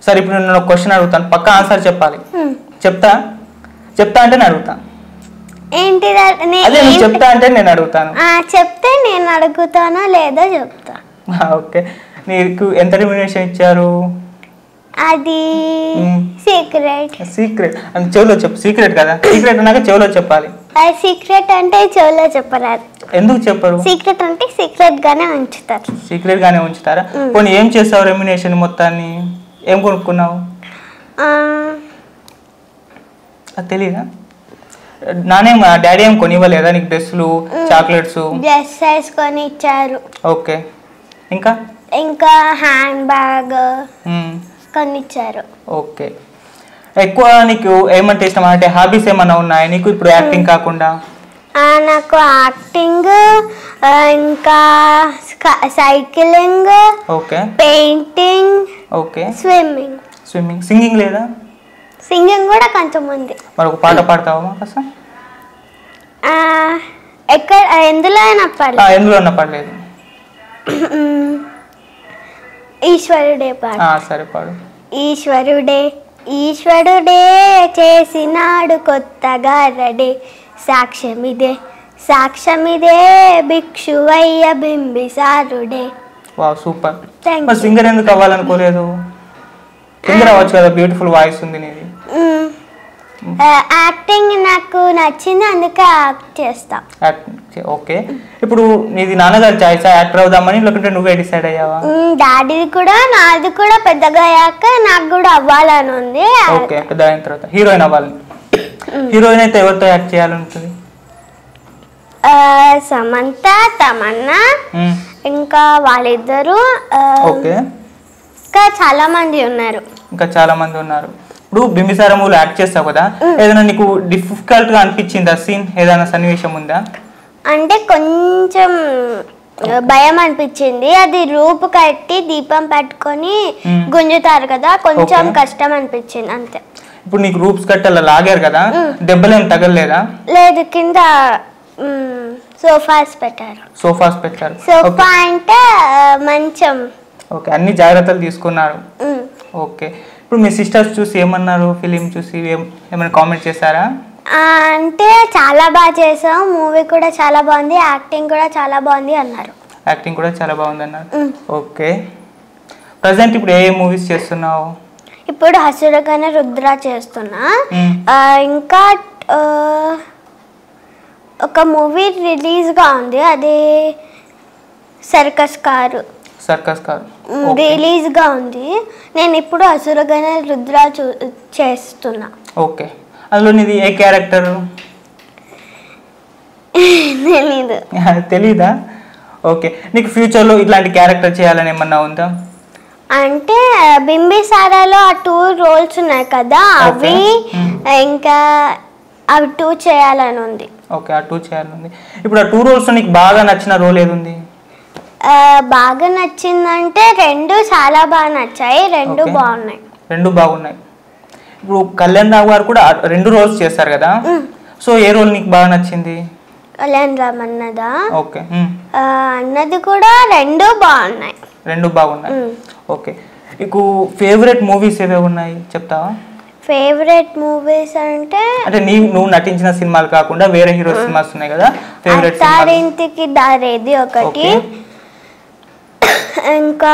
సరే ఇప్పుడు నేను ఒక క్వశ్చన్ అడుగుతాను పక్క ఆన్సర్ చెప్పాలి చెప్తా చెప్తా అంటే నేను అడుగుతా ఏంటిది నే- అదే నువ్వు ఏంటి- చెప్తా అంటే నేను అడుగుతాను ఆ, చెప్తే నేను అడుగుతానో లేదో చెప్తా ఓకే నీకు ఎంత రెమ్యునేషన్ ఇచ్చారు అది మ్మ్. సీక్రెట్ సీక్రెట్ అంటే చెవులో చెప్పు సీక్రెట్ కదా సీక్రెట్ అన్నాక చెవులో చెప్పాలి అది సీక్రెట్ అంటే చెవులో చెప్పరాదు ఎందుకు చెప్పరు సీక్రెట్ అంటే సీక్రెట్ గానే ఉంచుతారు సీక్రెట్ గానే ఉంచుతారా పోనీ ఏం చేస్తావు రెమ్యునేషన్ మొత్తాన్ని ఏం కొనుక్కున్నావు ఆ, అది తెలియదా నానే మా డాడీ ఏం కొనివ్వలేదా నీకు డ్రెస్సులు చాక్లెట్స్ డ్రెస్ వేసుకొని ఇచ్చారు ఓకే ఇంకా ఇంకా హ్యాండ్ బ్యాగ్ మ్మ్. కొనిచ్చారు ఓకే ఎక్కువ నీకు ఏమంటే ఇష్టం అంటే హాబీస్ ఏమన్నా ఉన్నాయా నీకు ఇప్పుడు యాక్టింగ్ కాకుండా ఆ, నాకు యాక్టింగ్ ఆ, ఇంకా స్క- cycling okay painting okay swimming swimming singing లేదా సింగింగ్ కూడా కొంచెం ఉంది మరి ఒక పాట పాడతావా మాకు అసలు ఆ, ఎక్కడ ఎందులో అయినా ఆ, పర్లేదు ఎందులో ఉన్న పడలేదు ఈశ్వరుడే పాడు ఆ, సరే పాడు ఈశ్వరుడే ఈశ్వరుడే చేసినాడు కొత్తగా రడే సాక్ష్యమిదే సాక్ష్యమిదే భిక్షువయ్య బింబిసారుడే వా సూపర్ థ్యాంక్ మరి సింగర్ ఎందుకు అవ్వాలనుకోలేదు సింగర్ అవ్వచ్చు కదా బ్యూటిఫుల్ వాయిస్ ఉంది నీది యాక్టింగ్ నాకు నచ్చింది అందుకే యాక్ట్ చేస్తా యాక్టింగ్ చే- ఓకే ఇప్పుడు నీది నాన్నగారి చాయిస్ యాక్టర్ అవుదామని లేకుంటే నువ్వే డిసైడ్ అయ్యావా డాడీది కూడా నాది కూడా పెద్దగా అయ్యాక నాకు కూడా అవ్వాలని ఉంది ఓకే పెద్ద అయిన తర్వాత హీరోయిన్ అవ్వాలి హీరోయిన్ అయితే ఎవరితో యాక్ట్ చేయాలంటుంది ఆ, సమంత తమన్నా మ్మ్. ఇంకా వాళ్ళిద్దరూ ఆ, ఓకే ఇంకా చాలా మంది ఉన్నారు ఇంకా చాలా మంది ఉన్నారు ఇప్పుడు బింబిసార మూలు యాక్ట్ చేస్తావు కదా ఏదైనా నీకు డిఫికల్ట్ గా అనిపించిందా సీన్ ఏదైనా సన్నివేశం ఉందా అంటే కొంచెం భయం అనిపించింది అది రూపు కట్టి దీపం పెట్టుకొని మ్మ్. గుంజుతారు కదా కొంచెం Okay. కష్టం అనిపించింది అంతే ఇప్పుడు నీకు రూప్స్ కట్టి అలా లాగారు కదా దెబ్బలేం తగలలేదా లేదు కింద సోఫాస్ పెట్టారు సోఫాస్ పెట్టారు సోఫా అంటే ఆ, మంచం ఓకే అన్ని జాగ్రత్తలు తీసుకున్నారు మ్మ్. ఓకే ఇప్పుడు మీ సిస్టర్స్ చూసి ఏమన్నారు ఫిలిం చూసి ఏం- ఏమైనా కామెంట్ చేశారా ఆ, అంటే చాలా బాగా చేసాం మూవీ కూడా చాలా బాగుంది యాక్టింగ్ కూడా చాలా బాగుంది అన్నారు యాక్టింగ్ కూడా చాలా బాగుంది అన్నారు మ్మ్. ఓకే ప్రజెంట్ ఇప్పుడు ఏ మూవీస్ చేస్తున్నావు ఇప్పుడు హసురగానే రుద్ర చేస్తున్నా మ్మ్. ఆ, ఇంకా ఆ, ఒక మూవీ రిలీజ్గా ఉంది అది సర్కస్ కారు సర్కస్ కాదు రిలీజ్గా ఉంది నేను ఇప్పుడు అసురగానే రుద్ర చూ చేస్తున్నా ఓకే అందులో నీది ఏ క్యారెక్టర్ తెలీదు తెలీదా ఓకే నీకు ఫ్యూచర్లో ఇట్లాంటి క్యారెక్టర్ చేయాలని ఏమన్నా ఉందా అంటే బింబిసారాలో ఆ టూ రోల్స్ ఉన్నాయి కదా అవి Okay. ఇంకా అవి టూ చేయాలని ఉంది ఓకే ఆ టూ చేయాలని ఇప్పుడు ఆ టూ రోల్స్ నీకు బాగా నచ్చిన రోల్ ఏది ఉంది ఆ, బాగా నచ్చిందంటే రెండు చాలా బాగా నచ్చాయి రెండు Okay. బాగున్నాయి రెండు బాగున్నాయి ఇప్పుడు కళ్యాణ్ రావు గారు కూడా ఆ రెండు రోల్స్ చేస్తారు కదా సో ఏ రోల్ నీకు బాగా నచ్చింది కళ్యాణ్ రామ్ అన్నదా ఓకే మ్మ్. ఆ, అన్నది కూడా రెండు బాగున్నాయి రెండు బాగున్నాయి మ్మ్. ఓకే నీకు ఫేవరెట్ మూవీస్ ఏవేవి ఉన్నాయి చెప్తావా ఫేవరెట్ మూవీస్ అంటే అంటే నీ నువ్వు నటించిన సినిమాలు కాకుండా వేరే హీరో సినిమాస్ ఉన్నాయి కదా ఫేవరెట్ సినిమాలు అత్తారింటికి దారేది ఒకటి ఓకే ఇంకా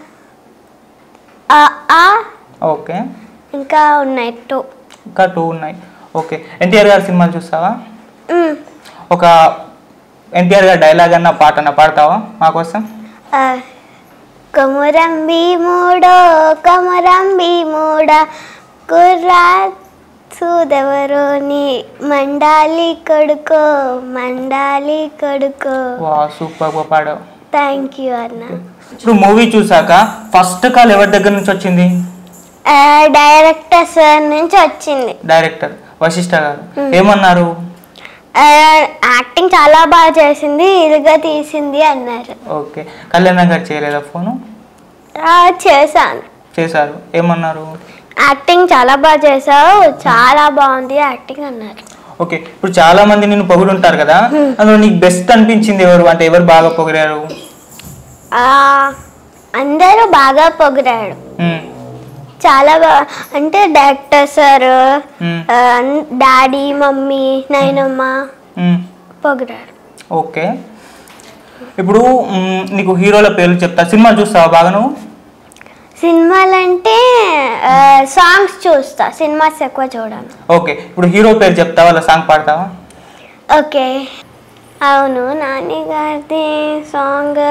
ఆ, ఆ, ఓకే ఇంకా ఉన్నాయి టూ ఇంకా టూ ఉన్నాయి ఓకే ఎన్టీఆర్ గారి సినిమాలు చూస్తావా మ్మ్. ఒక ఎన్టీఆర్ గారి డైలాగ్ అన్న పాట అన్న పాడతావా మా కోసం ఆ, కొమురం భీముడో కొమురం భీముడ కుర్రా సూదెవరోని మండాలి కొడుకో మండాలి కొడుకో వా సూపర్ గా పాడావు థ్యాంక్ యూ అన్న ఇప్పుడు మూవీ చూసాక ఫస్ట్ కాల్ ఎవరి దగ్గర నుంచి వచ్చింది ఆ, డైరెక్టర్ సార్ నుంచి వచ్చింది డైరెక్టర్ వశిష్ఠ గారు ఏమన్నారు ఆ, యాక్టింగ్ చాలా బాగా చేసింది ఇదిగా తీసింది అన్నారు ఓకే కళ్యాణ్ గారు చేయలేదా ఫోను ఆ, చేశాను చేశారు ఏమన్నారు యాక్టింగ్ చాలా బాగా చేసావు చాలా బాగుంది యాక్టింగ్ అన్నారు ఓకే ఇప్పుడు చాలా మంది నిన్ను పొగుడుంటారు కదా అందులో నీకు బెస్ట్ అనిపించింది ఎవరు అంటే ఎవరు బాగా పొగిడారు ఆ, అందరూ బాగా పొగిడాడు ఉమ్, చాలా బా అంటే డైరెక్టర్ సార్ మ్మ్. డాడీ మమ్మీ నాయనమ్మ మ్మ్. పొగిడారు ఓకే ఇప్పుడు మ్మ్, నీకు హీరోల పేర్లు చెప్తా సినిమా చూస్తావా బాగా నువ్వు సినిమాలు అంటే సాంగ్స్ చూస్తా సినిమాస్ ఎక్కువ చూడను ఓకే ఇప్పుడు హీరో పేరు చెప్తావా వాళ్ళ సాంగ్ పాడతావా ఓకే అవును నాని గారిది సాంగ్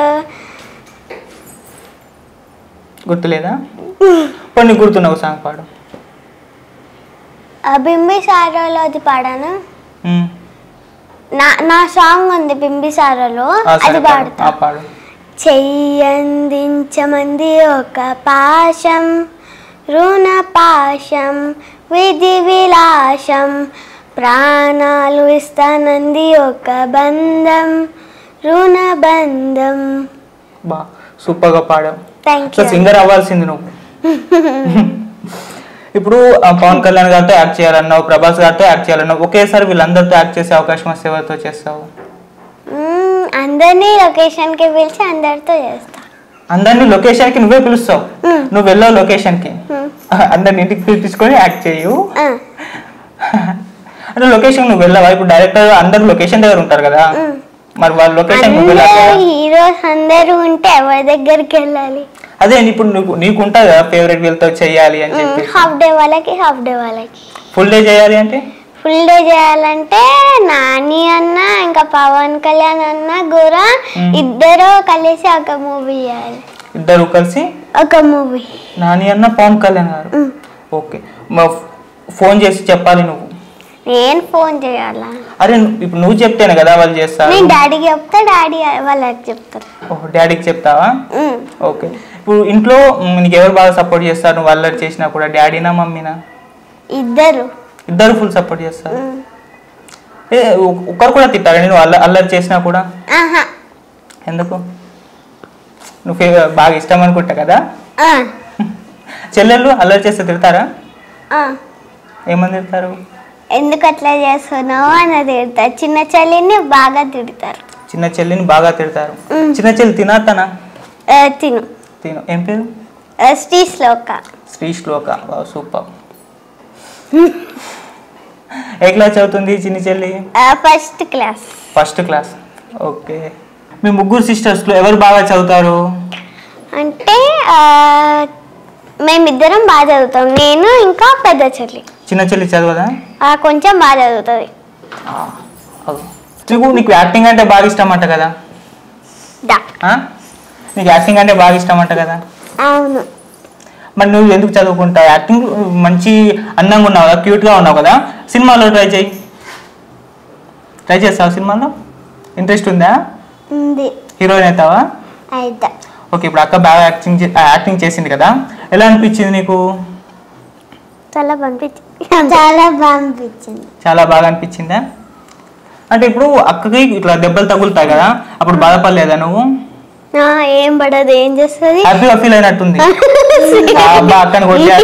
గుర్తులేదా ఇప్పుడు నీకు గుర్తున్న ఒక సాంగ్ పాడు బింబిసారలోది పాడాను మ్మ్. నా నా సాంగ్ ఉంది బింబిసారలో ఆ, సరే అది పాడు. పాడతా ఆ, పాడు చెయ్యందించమంది ఒక పాశం రుణ పాశం విధి విలాసం ప్రాణాలు ఇస్తానంది ఒక బంధం రుణ బంధం బా సూపర్గా పాడావు థ్యాంక్ సో యూ సింగర్ అవ్వాల్సింది నువ్వు ఇప్పుడు ఆ, పవన్ కళ్యాణ్ గారితో యాక్ట్ చేయాలన్నావు ప్రభాస్ గారితో యాక్ట్ చేయాలన్నావు ఒకేసారి వీళ్ళందరితో యాక్ట్ చేసే అవకాశం వస్తే ఎవరితో చేస్తావు అందరినీ లొకేషన్కి పిలిచి అందరితో చేస్తా అందరినీ లొకేషన్కి నువ్వే పిలుస్తావు మ్మ్. నువ్వు వెళ్ళావు లొకేషన్కి మ్మ్. అందరిని ఇంటికి పిలిపించుకొని యాక్ట్ చేయు ఆ, అంటే లొకేషన్ నువ్వు వెళ్ళావా ఇప్పుడు డైరెక్టర్ అందరు లొకేషన్ దగ్గర ఉంటారు కదా మ్మ్. మరి వాళ్ళ లొకేషన్ నువ్వు అందరూ వెళ్ళాలి హీరోస్ అందరూ ఉంటే ఎవరి దగ్గరికి వెళ్ళాలి అదే ఇప్పుడు నీకు నీకు ఉంటుంది కదా ఫేవరెట్ వీళ్ళతో చేయాలి అని చెప్పి హాఫ్ డే వాళ్ళకి హాఫ్ డే వాళ్ళకి ఫుల్ డే చేయాలి అంటే ఫుల్ డే చేయాలంటే నాని అన్న ఇంకా పవన్ కళ్యాణ్ అన్న కూడా మ్మ్. ఇద్దరు కలిసి ఒక మూవీ చేయాలి ఇద్దరు కలిసి ఒక మూవీ నాని అన్న పవన్ కళ్యాణ్ గారు ఓకే మా ఫోన్ చేసి చెప్పాలి నువ్వు నేను ఫోన్ చేయాలా అరే ను- ఇప్పుడు నువ్వు చెప్తేనే కదా వాళ్ళు చేస్తారు నేను డాడీకి చెప్తా డాడీ వాళ్ళకి చెప్తారు ఓహో డాడీకి చెప్తావా మ్మ్. ఓకే ఇప్పుడు ఇంట్లో మ్, నీకు ఎవరు బాగా సపోర్ట్ చేస్తారు నువ్వు అల్లరి చేసినా కూడా డాడీనా మమ్మీనా ఇద్దరు ఇద్దరు ఫుల్ సపోర్ట్ చేస్తారు మ్మ్. ఏ ఒ- ఒక్కరు కూడా తిట్టారా నేను అల్ల అల్లరి చేసినా కూడా ఆహా ఎందుకు నువ్వు ఫే- బాగా ఇష్టం అనుకుంటా కదా ఆ, చెల్లెళ్ళు అల్లరి చేస్తే తిడతారా ఆ. ఏమని తిడతారు ఎందుకు అట్లా చేస్తున్నావు అని తిడతారు చిన్న చల్లిని బాగా తిడతారు చిన్న చెల్లిని బాగా తిడతారు మ్. చిన్న చెల్లి తినాతనా ఆ, తిను తిను ఏం పేరు ఆ, శ్రీ శ్లోక శ్రీ శ్లోక వావ్, సూపర్ ఏ క్లాస్ చదువుతుంది చిన్న చెల్లి first class first class okay మీ ముగ్గురు సిస్టర్స్లో ఎవరు బాగా చదువుతారు అంటే ఆ, మేమిద్దరం బాగా చదువుతాం నేను ఇంకా పెద్ద చెల్లి చిన్న చెల్లి చదవదా ఆ, కొంచెం బాగా చదువుతుంది ఆ, అదో. నీకు నీకు యాక్టింగ్ అంటే బాగా ఇష్టం అంట కదా దా ఆ? నీకు యాక్టింగ్ అంటే బాగా ఇష్టం అంట కదా అవును మరి నువ్వు ఎందుకు చదువుకుంటావు యాక్టింగ్ మంచి అందంగా ఉన్నావు కదా క్యూట్గా ఉన్నావు కదా సినిమాలో ట్రై చేయి ట్రై చేస్తావు సినిమాలో ఇంట్రెస్ట్ ఉందా ఉంది హీరోయిన్ అవుతావా అయితే ఓకే ఇప్పుడు అక్క బాగా యాక్టింగ్ చే- యాక్టింగ్ చేసింది కదా ఎలా అనిపించింది నీకు చాలా పంపించింది చాలా పంపించింది చాలా బాగా అనిపించిందా అంటే ఇప్పుడు అక్కకి ఇట్లా దెబ్బలు తగులుతాయి కదా అప్పుడు బాధపడలేదా నువ్వు ఏం పడదు ఏం చేస్తుంది హ్యాపీగా ఫీల్ అయినట్టుంది ఆ అబ్బా అక్కని కొట్టారు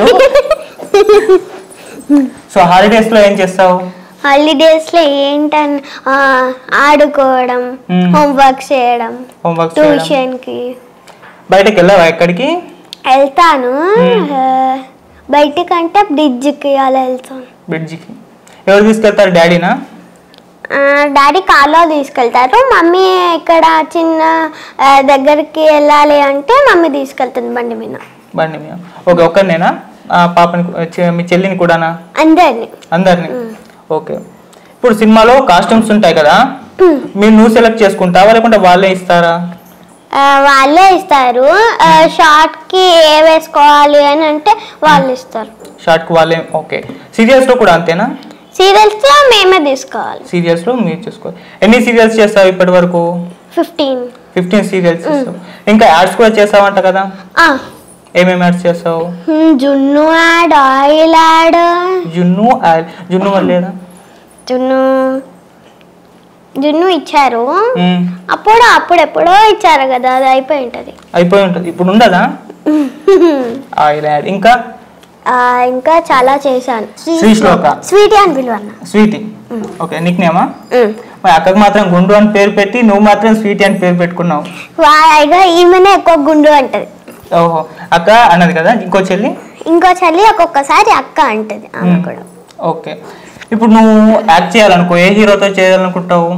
సో హాలిడేస్ లో ఏం చేస్తావు హాలిడేస్ లో ఏంటన్ ఆ, ఆడుకోవడం మ్మ్. హోంవర్క్ చేయడం హోంవర్క్ ట్యూషన్ కి బయటకు వెళ్ళావా ఎక్కడికి వెళ్తాను మ్మ్. ఆ, బయటికంటే బ్రిడ్జ్కి అలా వెళ్తాను బ్రిడ్జికి ఎవరు తీసుకెళ్తారు డాడీనా ఆ, డాడీ కార్లో తీసుకెళ్తారు మమ్మీ ఇక్కడ చిన్న ఆ, దగ్గరికి వెళ్ళాలి అంటే మమ్మీ తీసుకెళ్తుంది బండి మీద బండి మీద ఓకే ఒక్కరినేనా ఆ పాపని చె- మీ చెల్లిని కూడానా అందరిని అందరిని ఓకే ఇప్పుడు సినిమాలో కాస్ట్యూమ్స్ ఉంటాయి కదా మీరు నువ్వు సెలెక్ట్ చేసుకుంటావా లేకుంటే వాళ్ళే ఇస్తారా ఆ, వాళ్ళే ఇస్తారు షార్ట్ కి ఏ వేసుకోవాలి అని అంటే వాళ్ళు ఇస్తారు షార్ట్కి వాళ్ళే ఓకే సీరియల్స్లో కూడా అంతేనా సీరియల్స్ లో మేమే తీసుకోవాలి సీరియల్స్లో మీరు చూసుకోవాలి ఎన్ని సీరియల్స్ చేస్తావు ఇప్పటి వరకు ఫిఫ్టీన్ ఫిఫ్టీన్ సీరియల్స్ చేస్తావు ఇంకా యాడ్స్ కూడా చేస్తావంట కదా ఏమేమి యాడ్స్ చేస్తావు జున్ను యాడ్ ఆయిల్ యాడ్ జున్ను ఆయిల్ జున్ను వల్ల లేదా జున్ను జున్ను ఇచ్చారు మ్మ్. అప్పుడు అప్పుడు ఎప్పుడో ఇచ్చారు కదా అది అయిపోయి ఉంటది అయిపోయి ఉంటుంది ఇప్పుడు ఉండదా ఆయిల్ యాడ్ ఇంకా ఆ, ఇంకా చాలా చేశాను శ్రీ శ్లోక స్వీట్ అని పిలువన్న స్వీటీ ఓకే నిక్ నేమా మరి అక్కకు మాత్రం గుండు అని పేరు పెట్టి నువ్వు మాత్రం స్వీటీ అని పేరు పెట్టుకున్నావు వాయిగా ఈమెనే ఎక్కువ గుండు అంటది ఓహో అక్క అన్నది కదా ఇంకో చెల్లి ఇంకో చెల్లి ఒక్కొక్కసారి అక్క అంటది ఆమె మ్మ్. కూడా ఓకే ఇప్పుడు నువ్వు యాక్ట్ చేయాలనుకో ఏ హీరోతో చేయాలనుకుంటావు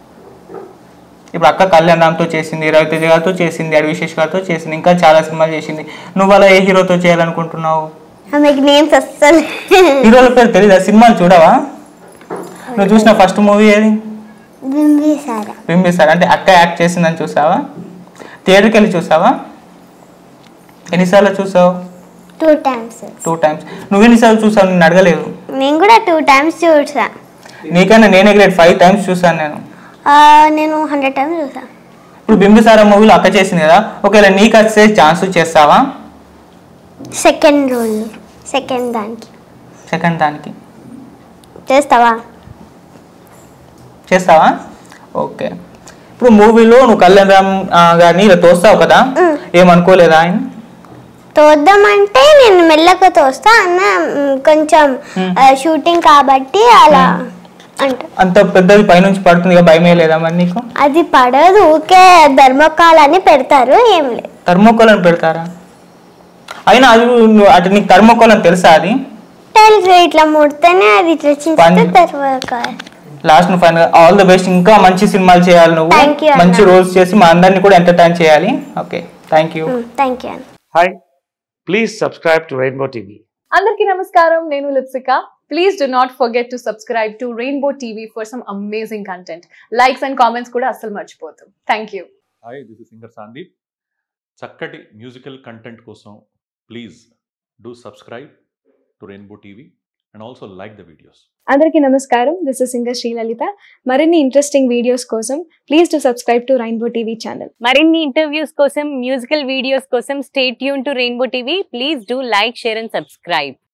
ఇప్పుడు అక్క కళ్యాణ్ రామ్తో చేసింది రవితేజ గారితో చేసింది అడి విశేష్ గారితో చేసింది ఇంకా చాలా సినిమాలు చేసింది నువ్వు అలా ఏ హీరోతో చేయాలనుకుంటున్నావు ఆమెకి నేమ్స్ అస్సలు హీరోల పేరు తెలీదా సినిమాలు చూడవా నువ్వు చూసిన ఫస్ట్ మూవీ ఏది బింబిసారా బింబిసార్ అంటే అక్క యాక్ట్ చేసిందని చూసావా థియేటర్కి వెళ్ళి చూసావా ఎన్నిసార్లు చూసావు టూ టైమ్స్ టూ టైమ్స్ నువ్వు ఎన్నిసార్లు చూసావు నేను అడగలేదు నేను కూడా టూ టైమ్స్ చూసా నీకన్నా నేనే గ్రేట్ ఫైవ్ టైమ్స్ చూసాను నేను ఆ, నేను హండ్రెడ్ టైమ్స్ చూసా ఇప్పుడు బింబిసార మూవీలో అక్క చేసింది కదా ఒకవేళ నీకు వచ్చే ఛాన్స్ చేస్తావా సెకండ్ రోల్ సెకండ్ దానికి సెకండ్ దానికి చేస్తావా చేస్తావా ఓకే ఇప్పుడు మూవీలో నువ్వు కళ్యాణ్ రామ్ ఆ, గారిని ఇలా తోస్తావు కదా ఏమనుకోలేదా ఆయన తోద్దామంటే నేను మెల్లగా తోస్తా అన్న మ్, కొంచెం షూటింగ్ కాబట్టి అలా అంట అంత పెద్దది పైనుంచి పడుతుంది కదా భయమే లేదా మరి నీకు అది పడదు ఊకే ధర్మకాల్ అని పెడతారు ఏం లేదు థర్మోకోల్ అని పెడతారా అయినా అది నువ్వు- అటు నీకు థర్మోకోల్ అని తెలుసా అది తెలుసు ఇట్లా ముడితేనే అది ఇట్లా చేస్తే పని- ధర్మకాల్ లాస్ట్ నువ్వు ఫైనల్ ఆల్ ద బెస్ట్ ఇంకా మంచి సినిమాలు చేయాలి నువ్వు Thank you, అన్న. మంచి రోల్స్ చేసి మా అందరినీ కూడా ఎంటర్టైన్ చేయాలి okay thank you thank you అన్న Hi, please subscribe to Rainbow TV. అందరికీ నమస్కారం నేను Lipsika please do not forget to subscribe to rainbow TV for some amazing content likes and comments కూడా అస్సలు మర్చిపోతాం thank you hi this is singer Sandeep చక్కటి musical content కోసం please do subscribe to rainbow TV and also like the videos అందరికీ నమస్కారం this is singer Srilalitha మరిన్ని interesting videos కోసం please to subscribe to rainbow TV channel మరిన్ని interviews కోసం musical videos కోసం stay tune to rainbow TV please do like share and subscribe